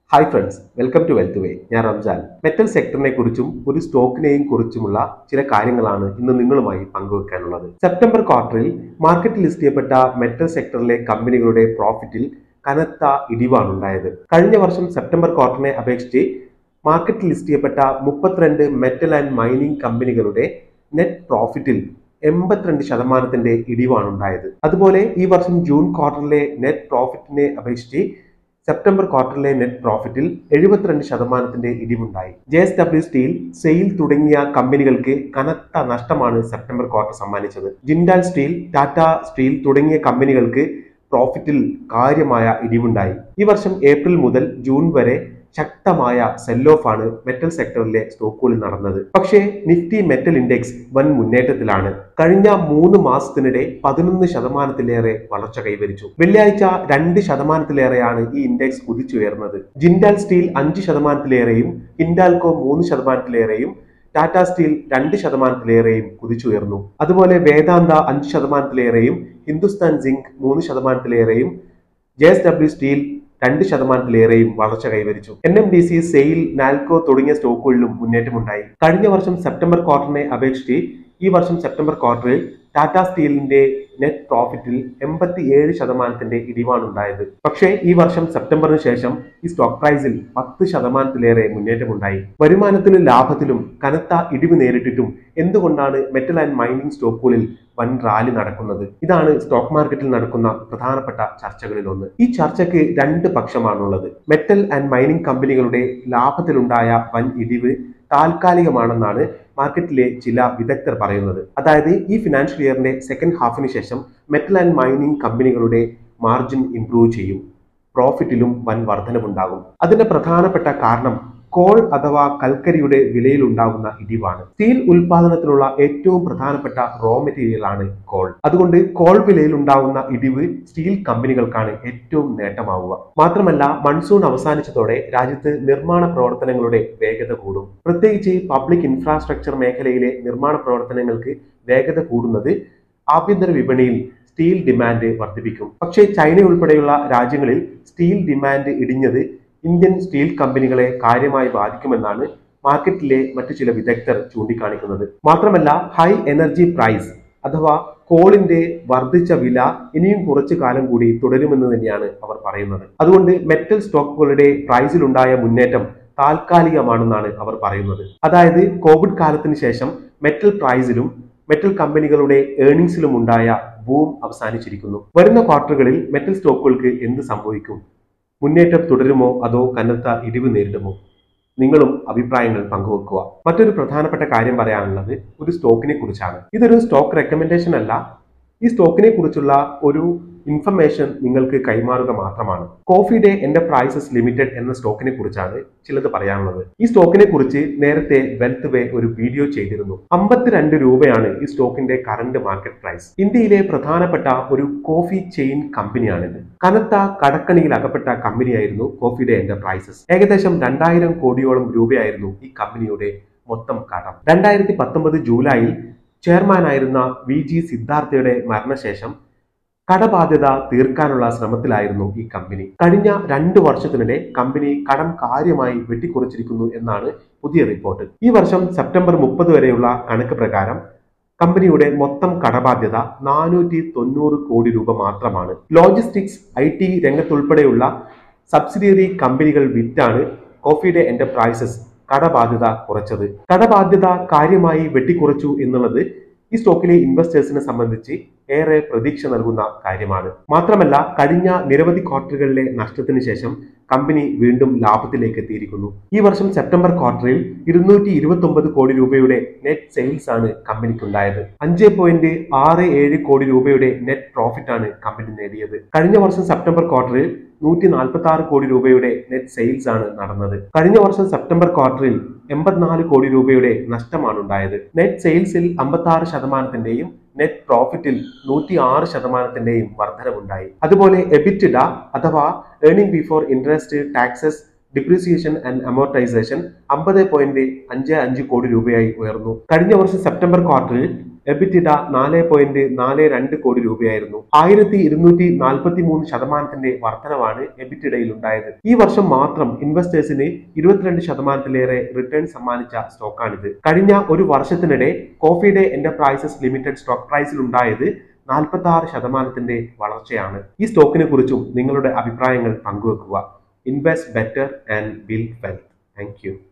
hi friends welcome to wealth way ഞാൻ Ramzan metal സെക്ടറിനെ കുറിച്ചും ഒരു സ്റ്റോക്കിനെയും കുറിച്ചുമുള്ള ചില കാര്യങ്ങളാണ് ഇന്ന് നിങ്ങളുമായി പങ്കുവെക്കാനുള്ളത് സെപ്റ്റംബർ ക്വാർട്ടറിൽ മാർക്കറ്റിൽ ലിസ്റ്റ് ചെയ്യപ്പെട്ട മെറ്റൽ സെക്ടറിലെ കമ്പനികളുടെ പ്രോഫിറ്റിൽ കനത്ത ഇടിവാണ് ഉണ്ടായത് കഴിഞ്ഞ വർഷം സെപ്റ്റംബർ ക്വാർട്ടറിനെ അപേക്ഷിച്ച് മാർക്കറ്റിൽ ലിസ്റ്റ് ചെയ്യപ്പെട്ട മുപ്പത്തിരണ്ട് മെറ്റൽ ആൻഡ് മൈനിങ് കമ്പനികളുടെ നെറ്റ് പ്രോഫിറ്റിൽ എൺപത്തിരണ്ട് ശതമാനത്തിന്റെ ഇടിവാണ് ഉണ്ടായത് അതുപോലെ ഈ വർഷം ജൂൺ ക്വാർട്ടറിലെ നെറ്റ് പ്രോഫിറ്റിനെ അപേക്ഷിച്ച് സെപ്റ്റംബർ ക്വാർട്ടറിലെ നെറ്റ് പ്രോഫിറ്റിൽ എഴുപത്തിരണ്ട് ശതമാനത്തിന്റെ ഇടിവുണ്ടായി J S W steel SAIL തുടങ്ങിയ കമ്പനികൾക്ക് കനത്ത നഷ്ടമാണ് സെപ്റ്റംബർ ക്വാർട്ടർ സമ്മാനിച്ചത് ജിൻഡാൽ സ്റ്റീൽ ടാറ്റ സ്റ്റീൽ തുടങ്ങിയ കമ്പനികൾക്ക് പ്രോഫിറ്റിൽ കാര്യമായ ഇടിവുണ്ടായി ഈ വർഷം ഏപ്രിൽ മുതൽ ജൂൺ വരെ ശക്തമായ സെൽ ഓഫ് ആണ് മെറ്റൽ സെക്ടറിലെ സ്റ്റോക്കുകളിൽ നടന്നത് പക്ഷേ നിഫ്റ്റി മെറ്റൽ ഇൻഡെക്സ് വൻ മുന്നേറ്റത്തിലാണ് കഴിഞ്ഞ മൂന്ന് മാസത്തിനിടെ പതിനൊന്ന് ശതമാനത്തിലേറെ വളർച്ച കൈവരിച്ചു വെള്ളിയാഴ്ച രണ്ട് ശതമാനത്തിലേറെയാണ് ഈ ഇൻഡെക്സ് കുതിച്ചുയർന്നത് ജിൻഡാൽ സ്റ്റീൽ അഞ്ച് ശതമാനത്തിലേറെയും ഹിൻഡാൽകോ മൂന്ന് ശതമാനത്തിലേറെയും ടാറ്റ സ്റ്റീൽ രണ്ട് ശതമാനത്തിലേറെയും കുതിച്ചുയർന്നു അതുപോലെ വേദാന്ത അഞ്ച് ശതമാനത്തിലേറെയും ഹിന്ദുസ്ഥാൻ സിങ്ക് മൂന്ന് ശതമാനത്തിലേറെയും ജെ എസ് ഡബ്ല്യു സ്റ്റീൽ രണ്ട് ശതമാനത്തിലേറെയും വളർച്ച കൈവരിച്ചു N M D C SAIL Nalco തുടങ്ങിയ സ്റ്റോക്കുകളിലും മുന്നേറ്റമുണ്ടായി കഴിഞ്ഞ വർഷം സെപ്റ്റംബർ ക്വാർട്ടറിനെ അപേക്ഷിച്ച് ഈ വർഷം സെപ്റ്റംബർ ക്വാർട്ടറിൽ ടാറ്റ സ്റ്റീലിന്റെ നെറ്റ് പ്രോഫിറ്റിൽ എൺപത്തി ഏഴ് ശതമാനത്തിന്റെ ഇടിവാണ് ഉണ്ടായത് പക്ഷേ ഈ വർഷം സെപ്റ്റംബറിന് ശേഷം ഈ സ്റ്റോക്ക് പ്രൈസിൽ പത്ത് ശതമാനത്തിലേറെ മുന്നേറ്റമുണ്ടായി വരുമാനത്തിലും ലാഭത്തിലും കനത്ത ഇടിവ് നേരിട്ടിട്ടും എന്തുകൊണ്ടാണ് മെറ്റൽ ആൻഡ് മൈനിങ് സ്റ്റോക്കുകളിൽ വൻ റാലി നടക്കുന്നത് ഇതാണ് സ്റ്റോക്ക് മാർക്കറ്റിൽ നടക്കുന്ന പ്രധാനപ്പെട്ട ചർച്ചകളിൽ ഒന്ന് ഈ ചർച്ചയ്ക്ക് രണ്ട് പക്ഷമാണുള്ളത് മെറ്റൽ ആൻഡ് മൈനിങ് കമ്പനികളുടെ ലാഭത്തിലുണ്ടായ വൻ ഇടിവ് താൽക്കാലികമാണെന്നാണ് മാർക്കറ്റിലെ ചില വിദഗ്ധർ പറയുന്നത് അതായത് ഈ ഫിനാൻഷ്യൽ ഇയറിന്റെ സെക്കൻഡ് ഹാഫിന് ശേഷം മെറ്റൽ ആൻഡ് മൈനിങ് കമ്പനികളുടെ മാർജിൻ ഇംപ്രൂവ് ചെയ്യും പ്രോഫിറ്റിലും വൻ വർധനവുണ്ടാകും അതിന്റെ പ്രധാനപ്പെട്ട കാരണം കോൾ അഥവാ കൽക്കരിയുടെ വിലയിൽ ഉണ്ടാകുന്ന ഇടിവാണ് സ്റ്റീൽ ഉൽപാദനത്തിനുള്ള ഏറ്റവും പ്രധാനപ്പെട്ട റോ മെറ്റീരിയൽ ആണ് കോൾ അതുകൊണ്ട് കോൾ വിലയിൽ ഉണ്ടാകുന്ന ഇടിവ് സ്റ്റീൽ കമ്പനികൾക്കാണ് ഏറ്റവും നേട്ടമാവുക മാത്രമല്ല മൺസൂൺ അവസാനിച്ചതോടെ രാജ്യത്ത് നിർമ്മാണ പ്രവർത്തനങ്ങളുടെ വേഗത കൂടും പ്രത്യേകിച്ച് പബ്ലിക് ഇൻഫ്രാസ്ട്രക്ചർ മേഖലയിലെ നിർമ്മാണ പ്രവർത്തനങ്ങൾക്ക് വേഗത കൂടുന്നത് ആഭ്യന്തര വിപണിയിൽ സ്റ്റീൽ ഡിമാൻഡ് വർദ്ധിപ്പിക്കും പക്ഷേ ചൈന ഉൾപ്പെടെയുള്ള രാജ്യങ്ങളിൽ സ്റ്റീൽ ഡിമാൻഡ് ഇടിഞ്ഞത് ഇന്ത്യൻ സ്റ്റീൽ കമ്പനികളെ കാര്യമായി ബാധിക്കുമെന്നാണ് മാർക്കറ്റിലെ മറ്റു ചില വിദഗ്ധർ ചൂണ്ടിക്കാണിക്കുന്നത് മാത്രമല്ല ഹൈ എനർജി പ്രൈസ് അഥവാ കോളിന്റെ വർദ്ധിച്ച വില ഇനിയും കുറച്ചു കാലം കൂടി തുടരുമെന്ന് തന്നെയാണ് അവർ പറയുന്നത് അതുകൊണ്ട് മെറ്റൽ സ്റ്റോക്കുകളുടെ പ്രൈസിലുണ്ടായ മുന്നേറ്റം താൽക്കാലികമാണെന്നാണ് അവർ പറയുന്നത് അതായത് കോവിഡ് കാലത്തിന് ശേഷം മെറ്റൽ പ്രൈസിലും മെറ്റൽ കമ്പനികളുടെ ഏർണിംഗ്സിലും ഉണ്ടായ ബൂം അവസാനിച്ചിരിക്കുന്നു വരുന്ന ക്വാർട്ടറുകളിൽ മെറ്റൽ സ്റ്റോക്കുകൾക്ക് എന്ത് സംഭവിക്കും മുന്നേറ്റം തുടരുമോ അതോ കനത്ത ഇടിവ് നേരിടുമോ നിങ്ങളും അഭിപ്രായങ്ങൾ പങ്കുവെക്കുക മറ്റൊരു പ്രധാനപ്പെട്ട കാര്യം പറയാനുള്ളത് ഒരു സ്റ്റോക്കിനെ കുറിച്ചാണ് ഇതൊരു സ്റ്റോക്ക് റെക്കമെൻഡേഷൻ അല്ല ഈ സ്റ്റോക്കിനെ കുറിച്ചുള്ള ഒരു ഇൻഫർമേഷൻ നിങ്ങൾക്ക് കൈമാറുക മാത്രമാണ് കോഫി ഡേ എന്റർപ്രൈസസ് ലിമിറ്റഡ് എന്ന സ്റ്റോക്കിനെ കുറിച്ചാണ് ചിലത് പറയാനുള്ളത് ഈ സ്റ്റോക്കിനെ കുറിച്ച് നേരത്തെ വെൽത്ത് വേ ഒരു വീഡിയോ ചെയ്തിരുന്നു അമ്പത്തിരണ്ട് രൂപയാണ് ഈ സ്റ്റോക്കിന്റെ കറന്റ് മാർക്കറ്റ് പ്രൈസ് ഇന്ത്യയിലെ പ്രധാനപ്പെട്ട ഒരു കോഫി ചെയിൻ കമ്പനിയാണിത് കനത്ത കടക്കണിയിൽ അകപ്പെട്ട കമ്പനിയായിരുന്നു കോഫി ഡേ എന്റർപ്രൈസസ് ഏകദേശം രണ്ടായിരം കോടിയോളം രൂപയായിരുന്നു ഈ കമ്പനിയുടെ മൊത്തം കടം രണ്ടായിരത്തി പത്തൊമ്പത് ജൂലൈയിൽ ചെയർമാനായിരുന്ന വി ജി സിദ്ധാർത്ഥയുടെ മരണശേഷം കടബാധ്യത തീർക്കാനുള്ള ശ്രമത്തിലായിരുന്നു ഈ കമ്പനി കഴിഞ്ഞ രണ്ട് വർഷത്തിനിടെ കമ്പനി കടം കാര്യമായി വെട്ടിക്കുറച്ചിരിക്കുന്നു എന്നാണ് പുതിയ റിപ്പോർട്ട് ഈ വർഷം സെപ്റ്റംബർ മുപ്പത് വരെയുള്ള കണക്ക് പ്രകാരം കമ്പനിയുടെ മൊത്തം കടബാധ്യത നാനൂറ്റി തൊണ്ണൂറ് കോടി രൂപ മാത്രമാണ് ലോജിസ്റ്റിക്സ് ഐ ടി രംഗത്തുൾപ്പെടെയുള്ള സബ്സിഡിയറി കമ്പനികൾ വിറ്റാണ് കോഫി ഡേ എന്റർപ്രൈസസ് കടബാധ്യത കുറച്ചത് കടബാധ്യത കാര്യമായി വെട്ടിക്കുറച്ചു എന്നുള്ളത് ഈ സ്റ്റോക്കിലെ ഇൻവെസ്റ്റേഴ്സിനെ സംബന്ധിച്ച് ഏറെ പ്രതീക്ഷ നൽകുന്ന കാര്യമാണ് മാത്രമല്ല കഴിഞ്ഞ നിരവധി ക്വാർട്ടറുകളിലെ നഷ്ടത്തിന് ശേഷം കമ്പനി വീണ്ടും ലാഭത്തിലേക്ക് എത്തിയിരിക്കുന്നു ഈ വർഷം സെപ്റ്റംബർ ക്വാർട്ടറിൽ ഇരുന്നൂറ്റി ഇരുപത്തി ഒമ്പത് കോടി രൂപയുടെ നെറ്റ് സെയിൽസ് ആണ് കമ്പനിക്കുണ്ടായത് അഞ്ച് പോയിന്റ് ആറ് ഏഴ് കോടി രൂപയുടെ നെറ്റ് പ്രോഫിറ്റ് ആണ് കമ്പനി നേടിയത് കഴിഞ്ഞ വർഷം സെപ്റ്റംബർ ക്വാർട്ടറിൽ നൂറ്റി നാൽപ്പത്തി ആറ് കോടി രൂപയുടെ നെറ്റ് സെയിൽസ് ആണ് നടന്നത് കഴിഞ്ഞ വർഷം സെപ്റ്റംബർ ക്വാർട്ടറിൽ എൺപത്തിനാല് കോടി രൂപയുടെ നഷ്ടമാണ് ഉണ്ടായത് നെറ്റ് സെയിൽസിൽ അമ്പത്തി ആറ് ശതമാനത്തിന്റെയും നെറ്റ് പ്രോഫിറ്റിൽ നൂറ്റി ആറ് ശതമാനത്തിന്റെയും വർധനവുണ്ടായി അതുപോലെ എബിറ്റിഡ അഥവാ earning before interest taxes depreciation and amortization അമ്പത് പോയിന്റ് അഞ്ച് അഞ്ച് കോടി രൂപയായി ഉയർന്നു കഴിഞ്ഞ വർഷം സെപ്റ്റംബർ ക്വാർട്ടറിൽ എബിറ്റിഡ നാല് പോയിന്റ് നാല് രണ്ട് കോടി രൂപയായിരുന്നു ആയിരത്തി ഇരുന്നൂറ്റി നാൽപ്പത്തി മൂന്ന് ശതമാനത്തിന്റെ വർധനവാണ് എബിറ്റിഡയിൽ ഉണ്ടായത് ഈ വർഷം മാത്രം ഇൻവെസ്റ്റേഴ്സിന് ഇരുപത്തിരണ്ട് ശതമാനത്തിലേറെ റിട്ടേൺ സമ്മാനിച്ച സ്റ്റോക്കാണിത് കഴിഞ്ഞ ഒരു വർഷത്തിനിടെ coffee day enterprises limited stock പ്രൈസിൽ ഉണ്ടായത് നാൽപ്പത്തി ആറ് ശതമാനത്തിന്റെ വളർച്ചയാണ് ഈ സ്റ്റോക്കിനെ കുറിച്ചും നിങ്ങളുടെ അഭിപ്രായങ്ങൾ പങ്കുവെക്കുക invest better and build wealth thank U